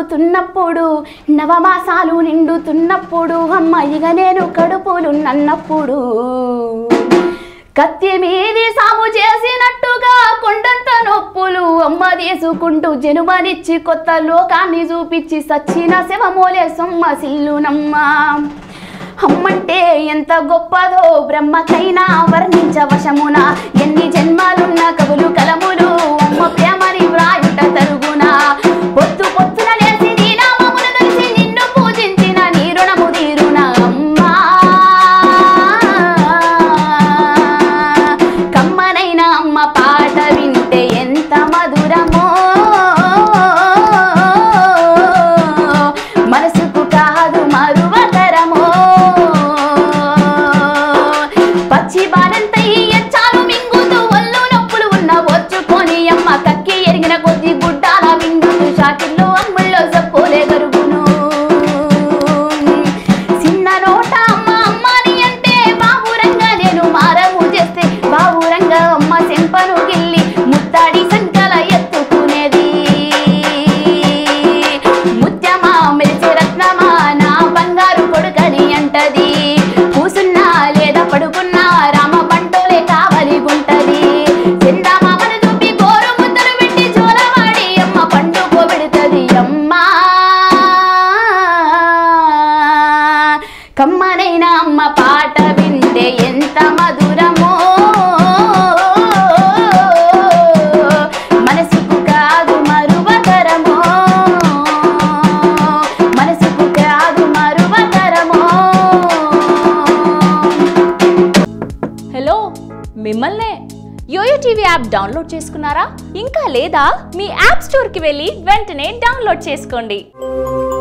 కలుగుతున్నప్పుడు నవమాసాలు నిండుతున్నప్పుడు అమ్మాయిగా నేను కడుపులు నన్నప్పుడు కత్తి మీది సాము చేసినట్టుగా కొండంత నొప్పులు అమ్మ తీసుకుంటూ జనుమనిచ్చి కొత్త లోకాన్ని చూపించి సచ్చిన శివమోలే సొమ్మ సిల్లునమ్మ అమ్మంటే ఎంత గొప్పదో బ్రహ్మకైనా వర్ణించవశమున ఎన్ని జన్మాలున్న కవులు కలములు అమ్మ ప్రేమని వ్రాయుట తరుగునా పొత్తు పొత్తున లేసి నీ నామమును తెలిసి నిన్ను పూజించిన నీ రుణము తీరునా అమ్మా కమ్మనైన అమ్మ పాట వింటే ఎంత మధురమో మనసుకు కాదు మరువతరమో పచ్చి బాలంతై ఎచ్చాలు మింగుతూ ఒళ్ళు నొప్పులు ఉన్న వచ్చుకొని అమ్మ కక్కి ఎరిగిన కొద్ది గుడ్డాల మింగుతూ షాకిల్లో అమ్ముల్లో సప్పులే గరుగును చిన్న నోట అమ్మ అమ్మని అంటే బాబురంగా నేను మారము చేస్తే బాబురంగా అమ్మ చెంపను గిల్లి ముత్తాడి సంకల ఎత్తుకునేది ముత్యమా మెరిసే రత్నమా నా బంగారు కొడుకని అంటది కూసున్నా లేదా పడుకున్నా రామ పంటోలే కావలి గుంటది చందమామను చూపి గోరు ముద్దలు పెట్టి జోలవాడి అమ్మ పండుకోబెడుతది అమ్మా కమ్మనైన అమ్మ పాట వింటే ఎంత మధురమో మనసుకు కాదు మరువతరమో మనసుకు కాదు మరువతరమో హలో మిమ్మల్నే యోయో టీవీ యాప్ డౌన్లోడ్ చేసుకున్నారా ఇంకా లేదా మీ యాప్ స్టోర్కి వెళ్ళి వెంటనే డౌన్లోడ్ చేసుకోండి